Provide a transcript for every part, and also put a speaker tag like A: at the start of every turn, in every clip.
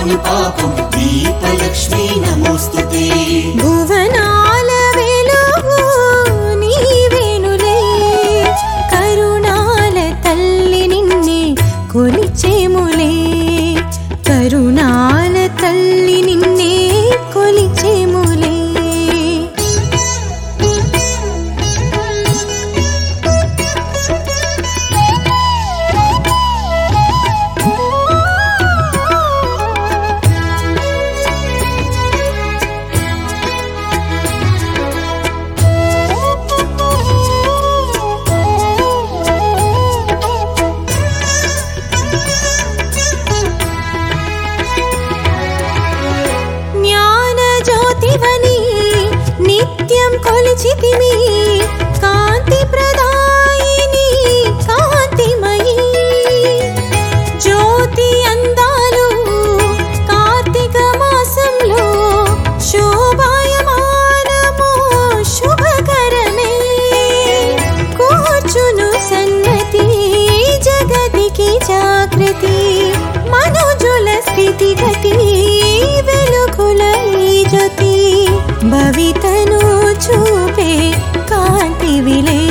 A: పోవును పాపం దీపలక్ష్మి నమోస్తుతే
B: భువనాల వెలుగు నీవేనులే కరుణాల తల్లి నిన్నే కొలిచేములే కరుణాల తల్లి నిన్నే కొలిచేములే జ్ఞాన జ్యోతివని నిత్యం కొలిచితిమి కాంతి ప్రదాయిని కాంతిమయి జ్యోతి అందాలు కార్తీక మాసంలో శోభాయమానము శుభకరమే కూర్చును సన్నతి జగతికి జాగృతి మనుజుల స్థితిగతి వెలుగుల ఈ జ్యోతి భవితను చూపే కాంతి విలే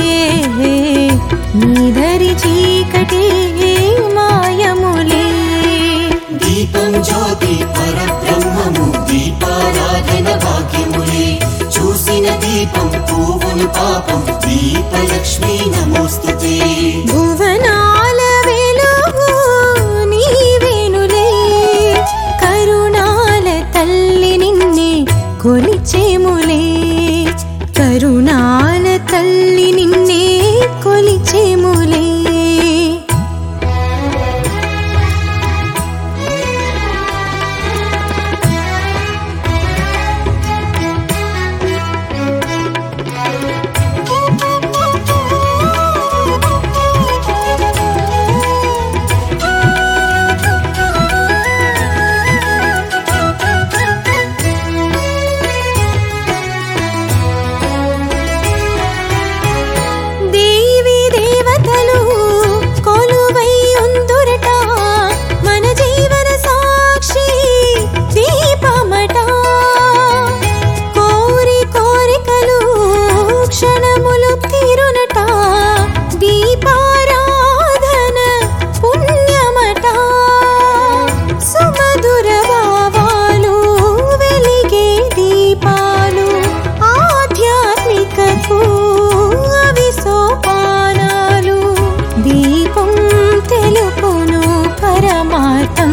B: నీదరి చీకటి మాయములే
A: దీపం జ్యోతి పరబ్రహ్మము దీపారాధన భాగ్యములే చూసిన దీపం పోవును పాపం దీపలక్ష్మి నమోస్తుతే
B: భువనాల వెలుగు నీవేనులే కరుణాల తల్లి నిన్నే కొలిచేములే కరుణాల తల్లి నిన్నే కొలిచేములే దేవి దేవతలు కొలువై ఉందురట మన జీవన సాక్షి దీపమట కోరి కోరికలు క్షణములు తీరునట దీపారాధన పుణ్యమట సుమధుర భావాలు వెలిగే దీపాలు ఆధ్యాత్మికకు అవి సోపానాలు దీపం తెలుపును పరమార్థం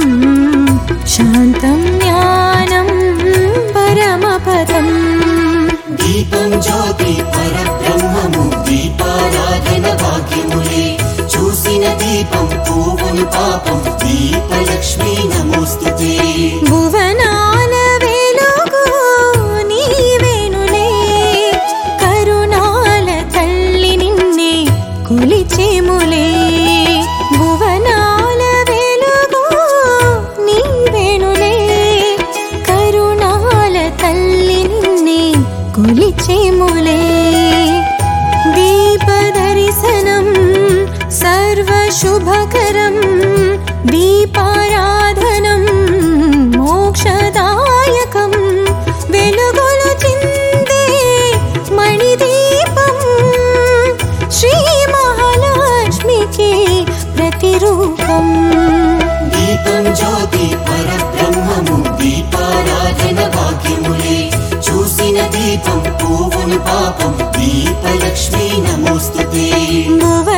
B: శాంతం జ్ఞానం పరమపదం
A: దీపం జ్యోతి పరబ్రహ్మము దీపారాధన భాగ్యములే చూసిన దీపం పోవును పాపం దీపలక్ష్మి నమోస్తుతే
B: భువనాల వెలుగు నీవేనులే కరుణాల తల్లి నిన్నే కొలిచేములే భువనాల వెలుగు నీవేనులే కరుణాల తల్లి నిన్నే కొలిచేములే దీపదర్శనం సర్వశుభకరం దీపారాధనం మోక్షదాయకం వెలుగులు చిందే మణిదీపం శ్రీ మహాలక్ష్మికి ప్రతిరూపం
A: దీపం జ్యోతి పరబ్రహ్మము దీపారాధన భాగ్యములే చూసిన దీపం పోవును పాపం దీపలక్ష్మి నమోస్తుతే
B: భువన